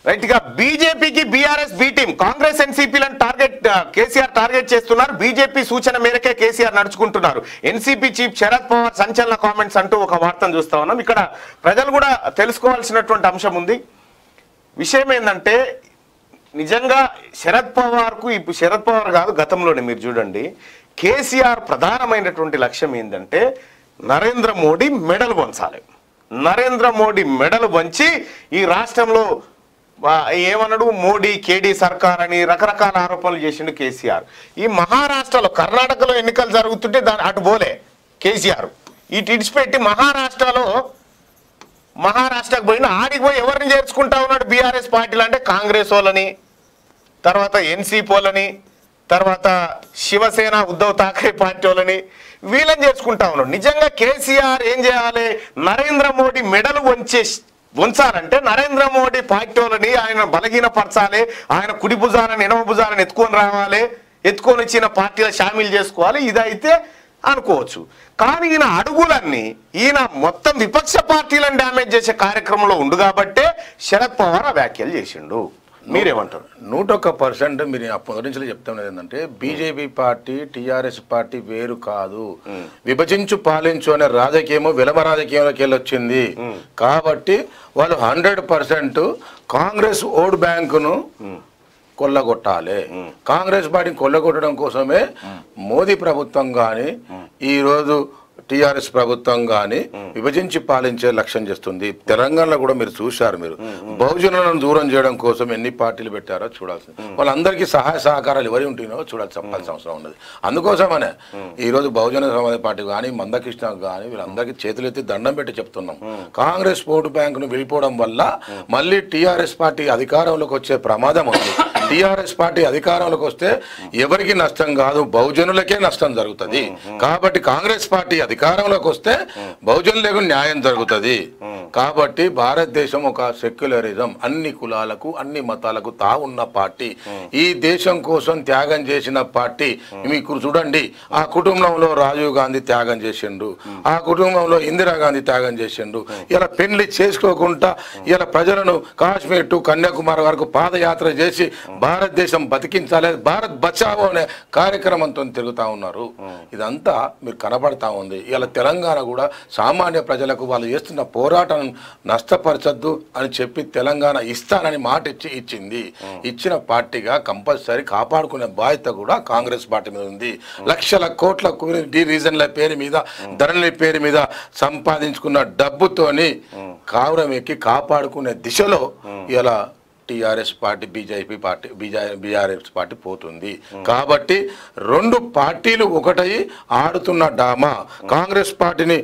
Right గా బీజేపీకి BRS B team Congress ఎన్సీపీలను టార్గెట్ ఆ, కేసీఆర్ టార్గెట్ చేస్తున్నారు బీజేపీ సూచన మేరకే కేసీఆర్ నడుచుకుంటున్నారు ఎన్సీపీ చీఫ్ శరద్ పవార్ సంచలన కామెంట్స్ అంటూ ఒక వార్తను చూస్తా ఉన్నాం ఇక్కడ ప్రజలు కూడా తెలుసుకోవాల్సినటువంటి అంశం ఉంది విషయం ఏంటంటే నిజంగా శరద్ పవార్కు ఇప్పుడు శరద్ పవార్ కాదు గతంలోనే మీరు చూడండి కేసీఆర్ ప్రధానమైనటువంటి లక్ష్యం ఏంటంటే నరేంద్ర మోడీ మెడలు వంచాలి నరేంద్ర మోడీ మెడలు వంచి ఈ రాష్ట్రంలో ఆ, ఏమన్నాడు మోడీ కేడీ సర్కార్ అని రకరకాల ఆరోపణలు చేసిండు కేసీఆర్ ఈ మహారాష్ట్రలో కర్ణాటకలో ఎన్నికలు జరుగుతుంటే దాని అటు పోలే కేసీఆర్ ఇటు ఇడిచిపెట్టి మహారాష్ట్రలో మహారాష్ట్రకు పోయిన ఆడికి పోయి ఎవరిని చేర్చుకుంటా ఉన్నాడు బీఆర్ఎస్ పార్టీలు అంటే కాంగ్రెస్ వాళ్ళని తర్వాత ఎన్సీపీ వాళ్ళని తర్వాత శివసేన ఉద్ధవ్ ఠాక్రే పార్టీ వాళ్ళని వీళ్ళని చేర్చుకుంటా ఉన్నాడు నిజంగా కేసీఆర్ ఏం చేయాలి నరేంద్ర మోడీ మెడలు వంచే ఉంచాలంటే నరేంద్ర మోడీ పార్టీ వాళ్ళని ఆయన బలహీనపరచాలి ఆయన కుడి భుజాలను ఎనమ భుజాలను ఎత్తుకొని రావాలి ఎత్తుకొని వచ్చిన పార్టీలో షామీలు చేసుకోవాలి ఇదైతే అనుకోవచ్చు కానీ ఈయన అడుగులన్నీ ఈయన మొత్తం విపక్ష పార్టీలను డ్యామేజ్ చేసే కార్యక్రమంలో ఉండు కాబట్టే శరద్ పవార్ ఆ వ్యాఖ్యలు చేసిండు మీరేమంటారు నూట ఒక్క పర్సెంట్ మీరు అప్పటి నుంచి చెప్తున్నది ఏంటంటే బీజేపీ పార్టీ టీఆర్ఎస్ పార్టీ వేరు కాదు విభజించు పాలించు అనే రాజకీయము విలమ రాజకీయంలోకి వెళ్ళొచ్చింది కాబట్టి వాళ్ళు హండ్రెడ్ పర్సెంట్ కాంగ్రెస్ ఓట్ బ్యాంకును కొల్లగొట్టాలి కాంగ్రెస్ పార్టీని కొల్లగొట్టడం కోసమే మోదీ ప్రభుత్వం కానీ ఈరోజు టీఆర్ఎస్ ప్రభుత్వం కానీ విభజించి పాలించే లక్ష్యం చేస్తుంది తెలంగాణలో కూడా మీరు చూశారు మీరు బహుజనులను దూరం చేయడం కోసం ఎన్ని పార్టీలు పెట్టారో చూడాల్సింది వాళ్ళందరికీ సహాయ సహకారాలు ఎవరి ఉంటున్నారో చూడాలి చెప్పాల్సిన అవసరం ఉన్నది అందుకోసమనే ఈ రోజు బహుజన సమాజ పార్టీ కానీ మందకృష్ణ కానీ వీళ్ళందరికీ చేతులు ఎత్తి దండం పెట్టి చెప్తున్నాం కాంగ్రెస్ ఓటు బ్యాంకును వెళ్ళిపోవడం వల్ల మళ్ళీ టీఆర్ఎస్ పార్టీ అధికారంలోకి వచ్చే ప్రమాదం ఉంది టీఆర్ఎస్ పార్టీ అధికారంలోకి వస్తే ఎవరికి నష్టం కాదు బహుజనులకే నష్టం జరుగుతుంది కాబట్టి కాంగ్రెస్ పార్టీ అధికారంలోకి వస్తే బహుజనులకు న్యాయం జరుగుతుంది కాబట్టి భారతదేశం ఒక సెక్యులరిజం అన్ని కులాలకు అన్ని మతాలకు తావున్న పార్టీ ఈ దేశం కోసం త్యాగం చేసిన పార్టీ మీకు చూడండి ఆ కుటుంబంలో రాజీవ్ గాంధీ త్యాగం చేసిండు ఆ కుటుంబంలో ఇందిరాగాంధీ త్యాగం చేసిండు ఇలా పెళ్లి చేసుకోకుండా ఇలా ప్రజలను కాశ్మీర్ టు కన్యాకుమారి వరకు పాదయాత్ర చేసి భారతదేశం బతికించాలి భారత్ బచావో అనే కార్యక్రమంతో తిరుగుతా ఉన్నారు ఇదంతా మీరు కనబడతా ఉంది ఇలా తెలంగాణ కూడా సామాన్య ప్రజలకు వాళ్ళు చేస్తున్న పోరాటం నష్టపరచద్దు అని చెప్పి తెలంగాణ ఇస్తానని మాట ఇచ్చి ఇచ్చింది ఇచ్చిన పార్టీగా కంపల్సరీ కాపాడుకునే బాధ్యత కూడా కాంగ్రెస్ పార్టీ మీద ఉంది లక్షల కోట్ల కు- డి రీజన్ల పేరు మీద ధరల పేరు మీద సంపాదించుకున్న డబ్బుతోని కావురం ఎక్కి కాపాడుకునే దిశలో ఇలా TRS party BJP party BJ BRS party పోతుంది కాబట్టి రెండు పార్టీలు ఒకటై ఆడుతున్న డామా కాంగ్రెస్ పార్టీని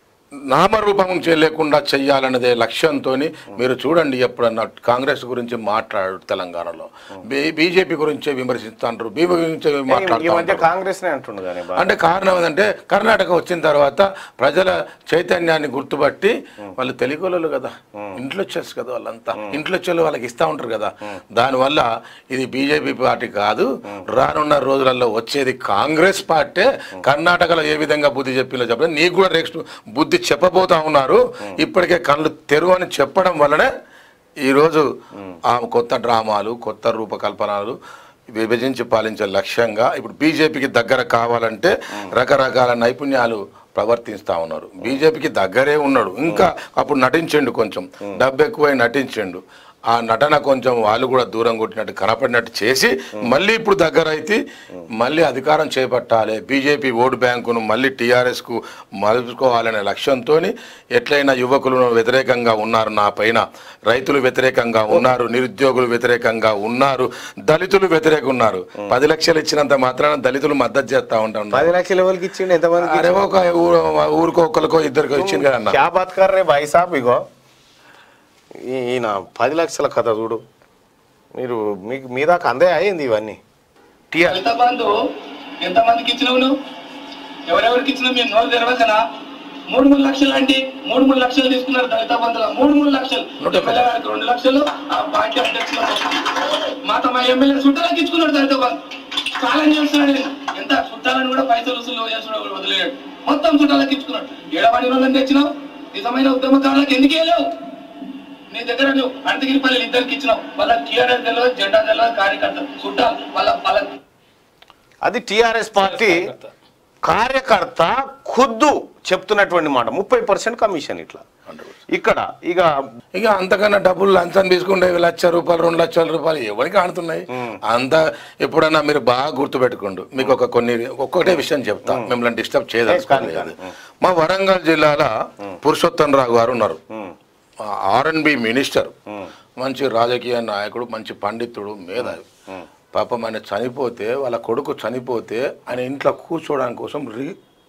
నామరూపం చేయలేకుండా చెయ్యాలన్నదే లక్ష్యంతో మీరు చూడండి ఎప్పుడన్నా కాంగ్రెస్ గురించి మాట్లాడు తెలంగాణలో బీజేపీ గురించే విమర్శిస్తాంటారు బీజేపీ గురించే ఈ మధ్య మాట్లాడుతూ కాంగ్రెస్ నే అంటుండు కానీ బాగా. అంటే కారణం ఏంటంటే కర్ణాటక వచ్చిన తర్వాత ప్రజల చైతన్యాన్ని గుర్తుపట్టి వాళ్ళు తెలుగు వాళ్ళు కదా ఇంట్లో వచ్చేసి కదా వాళ్ళంతా ఇంట్లో వచ్చే వాళ్ళకి ఇస్తా ఉంటారు కదా దానివల్ల ఇది బీజేపీ పార్టీ కాదు రానున్న రోజులలో వచ్చేది కాంగ్రెస్ పార్టీ కర్ణాటకలో ఏ విధంగా బుద్ధి చెప్పిందో చెప్పడం నీకు కూడా నెక్స్ట్ బుద్ధి చెప్పబోతా ఉన్నారు ఇప్పటికే కళ్ళు తెరువు అని చెప్పడం వల్లనే ఈరోజు ఆ కొత్త డ్రామాలు కొత్త రూపకల్పనలు విభజించి పాలించే లక్ష్యంగా ఇప్పుడు బీజేపీకి దగ్గర కావాలంటే రకరకాల నైపుణ్యాలు ప్రవర్తిస్తూ ఉన్నారు బీజేపీకి దగ్గరే ఉన్నాడు ఇంకా అప్పుడు నటించిండు కొంచెం డబ్బు ఎక్కువై నటించిండు ఆ నటన కొంచెం వాళ్ళు కూడా దూరం కొట్టినట్టు కనపడినట్టు చేసి మళ్ళీ ఇప్పుడు దగ్గర అయితే మళ్ళీ అధికారం చేపట్టాలి బీజేపీ ఓటు బ్యాంకును మళ్ళీ టీఆర్ఎస్కు మలుచుకోవాలనే లక్ష్యంతో ఎట్లయినా యువకులు వ్యతిరేకంగా ఉన్నారు నా పైన రైతులు వ్యతిరేకంగా ఉన్నారు నిరుద్యోగులు వ్యతిరేకంగా ఉన్నారు దళితులు వ్యతిరేకంగా ఉన్నారు పది లక్షలు ఇచ్చినంత మాత్రాన దళితులు మద్దతు చేస్తా ఉంటాను పది లక్షల ఎవరికి ఇచ్చిండు ఎంతమందికి అరే ఒక ఊరు- ఊరికో ఒక్కరికో ఇద్దరికో ఇచ్చింది కదా అన్న క్యా బాత్ కర్ రే భాయ్ సాబ్ ఇగో ఈ- ఈయన పది లక్షల కథ చూడు మీరు మీకు మీ దాకా అందే అయింది ఇవన్నీ టీఆర్ దళిత బంధు ఎంతమందికి ఇచ్చినావు నువ్వు ఎవరెవరికి ఇచ్చినావు మీరు నోరు తెరవకనా మూడు మూడు లక్షలు అంటే మూడు మూడు లక్షలు తీసుకున్నారు దళిత బంధువుల మూడు మూడు లక్షలు నూట ఎమ్మెల్యే గారికి రెండు లక్షలు ఆ పార్టీ అధ్యక్షులకు మా తమ ఎమ్మెల్యే చుట్టాలకు ఇచ్చుకున్నాడు దళిత బంధు కాలం చేస్తున్నాడు ఈయన. ఎంత చుట్టాలని కూడా పైసలు వసూలు చేస్తున్నాడు వదిలేడు మొత్తం చుట్టాలకు ఇచ్చుకున్నాడు ఏడవని రోజులను తెచ్చినావు నిజమైన ఉద్యమకారులకు ఎందుకు వేయలేవు నీ దగ్గర నువ్వు అనంతగిరిపల్లి ఇద్దరికి ఇచ్చినావు వాళ్ళ టీఆర్ఎస్ తెలియదు జెండా తెలియదు కార్యకర్త చుట్టాలు వాళ్ళ వాళ్ళ అది టిఆర్ఎస్ పార్టీ కార్యకర్త ఖుద్దు చెప్తున్నటువంటి మాట ముప్పై పర్సెంట్ కమిషన్ ఇట్లా ఇక్కడ ఇక ఇక అంతకన్నా డబ్బులు లంచం తీసుకుంటే లక్ష రూపాయలు రెండు లక్షల రూపాయలు ఎవరికి ఆడుతున్నాయి అంత ఎప్పుడన్నా మీరు బాగా గుర్తుపెట్టుకోండి మీకు ఒక కొన్ని ఒక్కటే విషయం చెప్తా మిమ్మల్ని డిస్టర్బ్ చేయదలుచుకోలేదు మా వరంగల్ జిల్లాలో పురుషోత్తం రావు గారు ఉన్నారు ఆర్ఎన్బి మినిస్టర్ మంచి రాజకీయ నాయకుడు మంచి పండితుడు మేధావి పాపం ఆయన చనిపోతే వాళ్ళ కొడుకు చనిపోతే ఆయన ఇంట్లో కూర్చోవడానికి కోసం రీ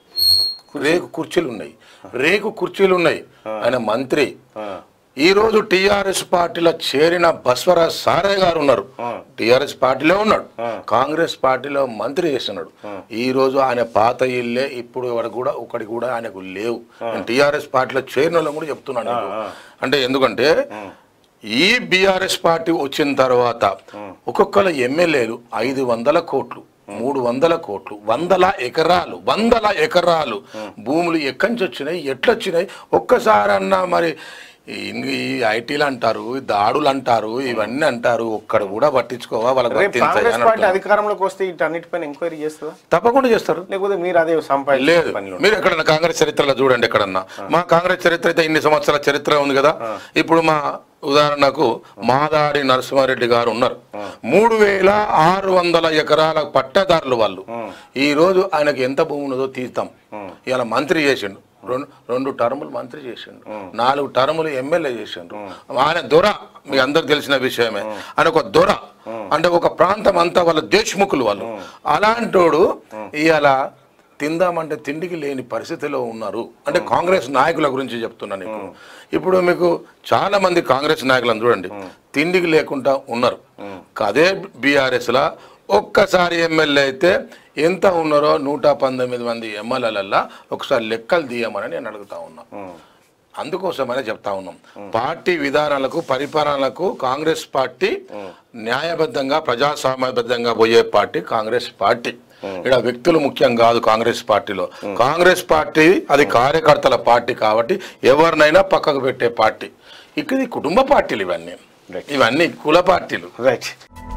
రేకు కుర్చీలు ఉన్నాయి రేకు కుర్చీలు ఉన్నాయి ఆయన మంత్రి ఈ రోజు టిఆర్ఎస్ పార్టీలో చేరిన బస్వరాజ్ సారే గారు ఉన్నారు టిఆర్ఎస్ పార్టీలో ఉన్నాడు కాంగ్రెస్ పార్టీలో మంత్రి చేస్తున్నాడు ఈ రోజు ఆయన పాత ఇల్లే ఇప్పుడు ఎవరు కూడా ఒకటి కూడా ఆయనకు లేవు టిఆర్ఎస్ పార్టీలో చేరిన వాళ్ళని కూడా చెప్తున్నాను నీకు. అంటే ఎందుకంటే ఈ బీఆర్ఎస్ పార్టీ వచ్చిన తర్వాత ఒక్కొక్కరు ఎమ్మెల్యేలు ఐదు వందల కోట్లు మూడు వందల కోట్లు వందల ఎకరాలు వందల ఎకరాలు భూములు ఎక్కడి నుంచి వచ్చినాయి ఎట్లొచ్చినాయి ఒక్కసారన్నా మరి ఈ- ఈ ఐటీలు అంటారు ఈ దాడులు అంటారు ఇవన్నీ అంటారు ఒక్కడ కూడా పట్టించుకోవా వాళ్ళకి రేపు వర్తించాయి కాంగ్రెస్ అని పార్టీ అంటున్నారు. అధికారంలోకి వస్తే వీటన్నిటిపైన ఎంక్వైరీ చేస్తుందా తప్పకుండా చేస్తారు లేకపోతే మీరు అదే లేదు సంపాదించే పనిలో మీరు ఎక్కడన్నా కాంగ్రెస్ చరిత్రలో చూడండి ఎక్కడన్నా మా కాంగ్రెస్ చరిత్ర అయితే ఇన్ని సంవత్సరాల చరిత్ర ఉంది కదా ఇప్పుడు మా ఉదాహరణకు మాదాడి నరసింహారెడ్డి గారు ఉన్నారు మూడు వేల ఆరు వందల ఎకరాల పట్టదారులు వాళ్ళు ఈ రోజు ఆయనకి ఎంత భూమి ఉన్నదో తీస్తాం ఇలా మంత్రి చేసిండు రెండు రెండు టర్ములు మంత్రి చేసిండు నాలుగు టర్ములు ఎమ్మెల్యే చేసిండు ఆయన దొర మీకు అందరికి తెలిసిన విషయమే ఆయన ఒక దొర అంటే ఒక ప్రాంతం అంతా వాళ్ళ దేశ్ముఖులు వాళ్ళు అలాంటోడు ఇవాళ తిందామంటే తిండికి లేని పరిస్థితిలో ఉన్నారు అంటే కాంగ్రెస్ నాయకుల గురించి చెప్తున్నా నీకు ఇప్పుడు మీకు చాలా మంది కాంగ్రెస్ నాయకులను చూడండి తిండికి లేకుండా ఉన్నారు అదే బీఆర్ఎస్ లా ఒక్కసారి ఎమ్మెల్యే అయితే ఎంత ఉన్నారో నూట పంతొమ్మిది మంది ఎమ్మెల్యేలల్లా ఒకసారి లెక్కలు తీయమని నేను అడుగుతా ఉన్నా అందుకోసమనే చెప్తా ఉన్నాం పార్టీ విధానాలకు పరిపాలనలకు కాంగ్రెస్ పార్టీ న్యాయబద్ధంగా ప్రజాస్వామ్యబద్ధంగా పోయే పార్టీ కాంగ్రెస్ పార్టీ ఇక్కడ వ్యక్తులు ముఖ్యం కాదు కాంగ్రెస్ పార్టీలో కాంగ్రెస్ పార్టీ అది కార్యకర్తల పార్టీ కాబట్టి ఎవరినైనా పక్కకు పెట్టే పార్టీ ఇక్కడ ఇది కుటుంబ పార్టీలు ఇవన్నీ ఇవన్నీ కుల పార్టీలు రైట్